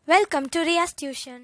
Welcome to Riya's Tuition.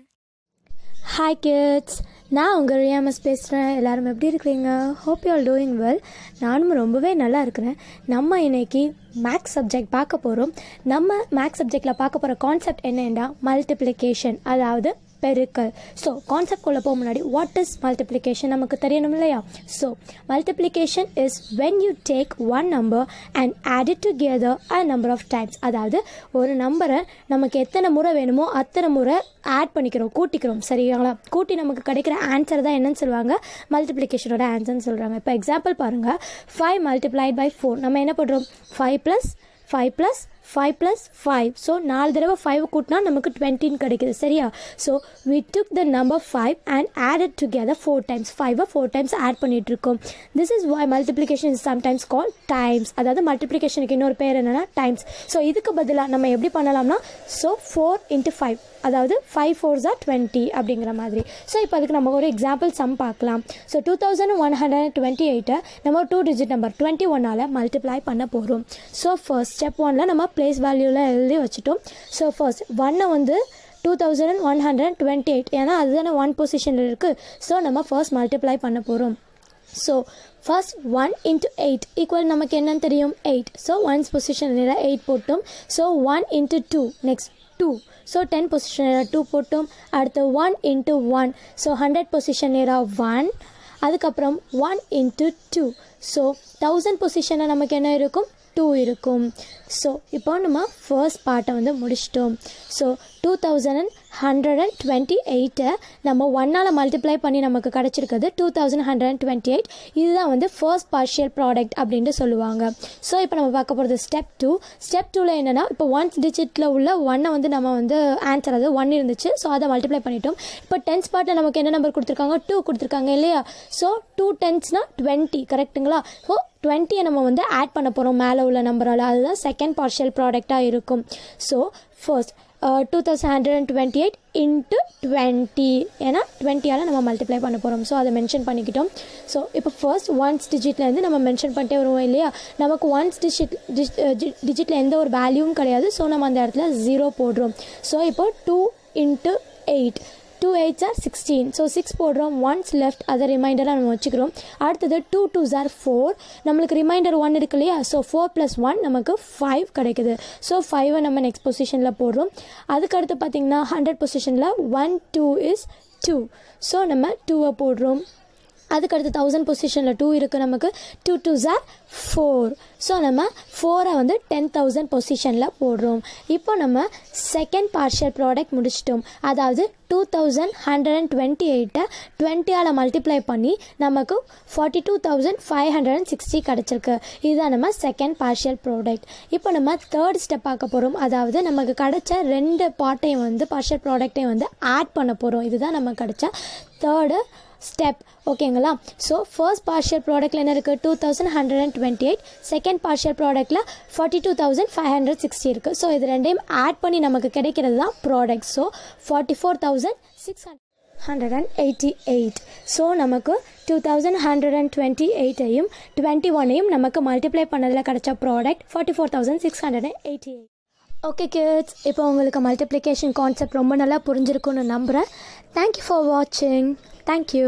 Hi kids நான் உங்கள் ரியாமஸ் பேசுகிறேன் எல்லாரும் எப்படி இருக்கிறீங்க hope you all doing well நானும் ரொம்பவே நல்லா இருக்கிறேன் நம்ம இன்னைக்கு மேக்ஸ் சப்ஜெக்ட் பார்க்க போகிறோம் நம்ம மேக்ஸ் சப்ஜெக்டில் பார்க்க போகிற கான்செப்ட் என்னென்னா மல்டிப்ளிகேஷன் அதாவது பெருக்கல் ஸோ கான்செப்ட் குள்ள போக முன்னாடி வாட் இஸ் மல்டிப்ளிகேஷன் நமக்கு தெரியணும் இல்லையா so multiplication is when you take one number and add it together a number of times அதாவது ஒரு நம்பரை நமக்கு எத்தனை முறை வேணுமோ அத்தனை முறை ஆட் பண்ணிக்கிறோம் கூட்டிக்கிறோம் சரிங்களா கூட்டி நமக்கு கிடைக்கிற ஆன்சர் தான் என்னன்னு சொல்லுவாங்க மல்டிப்ளிகேஷனோட ஆன்சர்னு சொல்கிறாங்க இப்போ எக்ஸாம்பிள் பாருங்கள் ஃபைவ் மல்டிப்ளைட் பை ஃபோர் நம்ம என்ன பண்ணுறோம் five plus five plus five plus five so நாலு தடவை ஃபைவ் கூட்டினா நமக்கு டுவெண்ட்டின்னு கிடைக்குது சரியா so we took the number five and added together four times ஃபைவை ஃபோர் டைம்ஸ் ஆட் பண்ணிட்டு இருக்கோம் this is why multiplication is sometimes call times அதாவது மல்டிப்ளிகேஷனுக்கு இன்னொரு பேர் என்னென்னா டைம்ஸ் ஸோ இதுக்கு பதிலாக நம்ம எப்படி பண்ணலாம்னா ஸோ ஃபோர் இன்ட்டு ஃபைவ் அதாவது ஃபைவ் ஃபோர்ஸ் ஆர் டுவெண்ட்டி அப்படிங்கிற மாதிரி ஸோ இப்போ அதுக்கு நம்ம ஒரு எக்ஸாம்பிள் சம் பார்க்கலாம் so two thousand one hundred twenty எயிட்டை நம்ம ஒரு டூ டிஜிட் நம்பர் டுவெண்ட்டி ஒன்னால் மல்டிப்ளை பண்ண போகிறோம் ஸோ ஃபர்ஸ்ட் ஸ்டெப் ஒனில் நம்ம பிளேஸ் வேல்யூவில் எழுதி வச்சுட்டோம் ஸோ ஃபர்ஸ்ட் ஒன்னை வந்து two thousand one hundred twenty eight ஏன்னா அதுதானே ஒன் பொசிஷனில் இருக்குது ஸோ நம்ம ஃபர்ஸ்ட் மல்டிப்ளை பண்ண போகிறோம் so first one into eight equal நமக்கு என்னன்னு தெரியும் எயிட் ஸோ ஒன்ஸ் பொசிஷனில் எயிட் போட்டோம் so one into two next two so ten position நேராக டூ போட்டோம் அடுத்து one into one so hundred position நேராக ஒன் அதுக்கப்புறம் one into two so thousand பொசிஷனில் நமக்கு என்ன இருக்கும் டூ இருக்கும் ஸோ இப்போ நம்ம ஃபர்ஸ்ட் பார்ட்டை வந்து முடிச்சிட்டோம் so two thousand hundred and twenty எயிட்டை நம்ம ஒன்னால் மல்டிப்ளை பண்ணி நமக்கு கிடச்சிருக்கிறது two thousand hundred and twenty eight இதுதான் வந்து ஃபர்ஸ்ட் பார்ஷியல் ப்ராடக்ட் அப்படின்ட்டு சொல்லுவாங்க ஸோ இப்போ நம்ம பார்க்க போகிறது ஸ்டெப் டூ ஸ்டெப் டூவில் என்னென்னா இப்போ ஒன்ஸ் டிஜிட்டில் உள்ள ஒன்னை வந்து நம்ம வந்து ஆன்சர் அது ஒன் இருந்துச்சு ஸோ அதை மல்டிப்ளை பண்ணிட்டோம் இப்போ டென்ஸ் பார்ட்டில் நமக்கு என்ன நம்பர் கொடுத்துருக்காங்க டூ கொடுத்துருக்காங்க இல்லையா ஸோ டூ டென்ஸ்னால் டுவெண்ட்டி கரெக்ட்டுங்களா ஸோ டுவெண்ட்டியை நம்ம வந்து ஆட் பண்ண போகிறோம் மேலே உள்ள நம்பரால் அதுதான் செகண்ட் பார்ஷியல் ப்ராடக்டாக இருக்கும் so first two thousand hundred and twenty eight into twenty ஏன்னா டுவெண்ட்டியால் நம்ம மல்டிப்ளை பண்ண போகிறோம் ஸோ அதை மென்ஷன் பண்ணிக்கிட்டோம் ஸோ இப்போ ஃபர்ஸ்ட் ஒன்ஸ் டிஜிட்லேருந்து நம்ம மென்ஷன் பண்ணிட்டே வருவோம் இல்லையா நமக்கு ஒன்ஸ் டிஜிட் டிஜிட்டில் எந்த ஒரு வேல்யூவும் கிடையாது ஸோ நம்ம அந்த இடத்துல ஜீரோ போடுறோம் ஸோ இப்போ two into eight two eights are sixteen so six போடுறோம் ஒன்ஸ் லெஃப்ட் அதை ரிமைண்டராக நம்ம வச்சுக்கிறோம் அடுத்தது டூ டூ ஆர் ஃபோர் நம்மளுக்கு ரிமைண்டர் ஒன் இருக்கு இல்லையா ஸோ ஃபோர் ப்ளஸ் ஒன் நமக்கு ஃபைவ் கிடைக்குது ஸோ ஃபைவை நம்ம நெக்ஸ்ட் பொசிஷனில் போடுறோம் அதுக்கடுத்து பார்த்திங்கன்னா ஹண்ட்ரட் பொசிஷனில் one two is two so நம்ம டூவை போடுறோம் அதுக்கடுத்து தௌசண்ட் பொசிஷனில் டூ இருக்குது நமக்கு two two are four so நம்ம ஃபோரை வந்து டென் தௌசண்ட் பொசிஷனில் போடுறோம் இப்போ நம்ம செகண்ட் பார்ஷியல் ப்ராடக்ட் முடிச்சிட்டோம் அதாவது two thousand hundred and twenty எயிட்டை டுவெண்ட்டியால் மல்டிப்ளை பண்ணி நமக்கு forty two thousand five hundred and sixty கிடச்சிருக்கு இதுதான் நம்ம செகண்ட் பார்ஷியல் ப்ராடக்ட் இப்போ நம்ம தேர்ட் ஸ்டெப் பார்க்க போகிறோம் அதாவது நமக்கு கிடைச்ச ரெண்டு பார்ட்டையும் வந்து பார்ஷியல் ப்ராடக்டையும் வந்து ஆட் பண்ண போகிறோம் இதுதான் நமக்கு கிடைச்ச தேர்டு ஸ்டெப் ஓகேங்களா ஸோ ஃபர்ஸ்ட் பார்ஷியல் ப்ராடக்ட்டில் என்ன இருக்குது two thousand hundred and twenty eight second partial ப்ராடக்ட்டில் forty two thousand five hundred sixty இருக்குது ஸோ இது ரெண்டையும் ஆட் பண்ணி நமக்கு கிடைக்கிறது தான் product so forty four thousand six hundred hundred and eighty eight so நமக்கு two thousand hundred and twenty எயிட்டையும் டுவெண்ட்டி ஒன்னையும் நமக்கு மல்டிப்ளை பண்ணதில் கிடச்ச product forty four thousand six hundred and eighty eight okay kids இப்போ உங்களுக்கு மல்டிப்ளிகேஷன் கான்செப்ட் ரொம்ப நல்லா புரிஞ்சிருக்குன்னு நம்புகிறேன் தேங்க்யூ ஃபார் வாட்சிங் தேங்க்யூ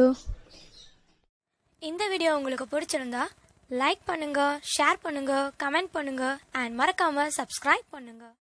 இந்த வீடியோ உங்களுக்கு பிடிச்சிருந்தா லைக் பண்ணுங்க ஷேர் பண்ணுங்க கமெண்ட் பண்ணுங்க அண்ட் மறக்காம சப்ஸ்கிரைப் பண்ணுங்க